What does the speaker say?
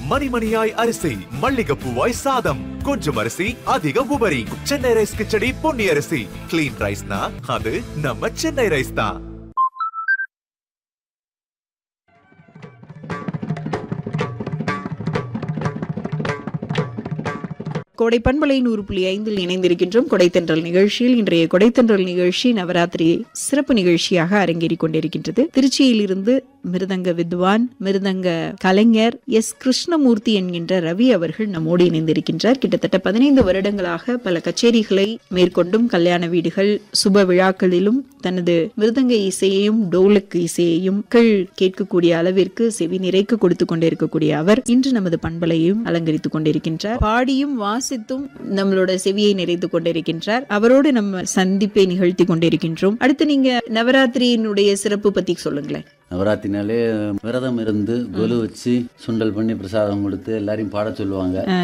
மணிமணியாய் அரிசி மல்லிகைப்பூவாய் சாதம் கொஞ்சம் அரிசி அதிக உபரி சென்னை ரைஸ் கிச்சடி பொன்னி அரிசி கிளீன் ரைஸ்னா அது நம்ம சென்னை ரைஸ் தான் கோடை பண்பலை நூறு புள்ளி ஐந்தில் இணைந்திருக்கின்றோம் கொடைத்தென்றல் நிகழ்ச்சியில் இன்றைய கொடைத்தென்றல் நிகழ்ச்சி நவராத்திரி சிறப்பு நிகழ்ச்சியாக அரங்கேறிக் கொண்டிருக்கின்றது திருச்சியில் இருந்து மிருதங்க வித்வான் மிருதங்க கலைஞர் எஸ் கிருஷ்ணமூர்த்தி என்கின்ற ரவி அவர்கள் நம்மோடு இணைந்திருக்கின்றார் கிட்டத்தட்ட பதினைந்து வருடங்களாக பல கச்சேரிகளை மேற்கொண்டும் கல்யாண வீடுகள் சுப விழாக்களிலும் தனது மிருதங்க இசையையும் டோலுக்கு இசையையும் மக்கள் கேட்கக்கூடிய அளவிற்கு செவி நிறைக்க கொடுத்து கொண்டிருக்கக்கூடிய அவர் இன்று நமது பண்பலையும் அலங்கரித்துக் கொண்டிருக்கின்றார் பாடியும் வாசித்தும் நம்மளோட செவியை நிறைத்து கொண்டிருக்கின்றார் அவரோடு நம்ம சந்திப்பை நிகழ்த்தி கொண்டிருக்கின்றோம் அடுத்து நீங்க நவராத்திரியினுடைய சிறப்பு பத்தி சொல்லுங்களேன் நவராத்திரினாலே விரதம் இருந்து கொலு வச்சு சுண்டல் பண்ணி பிரசாதம் கொடுத்து எல்லாரையும் பாட சொல்லுவாங்க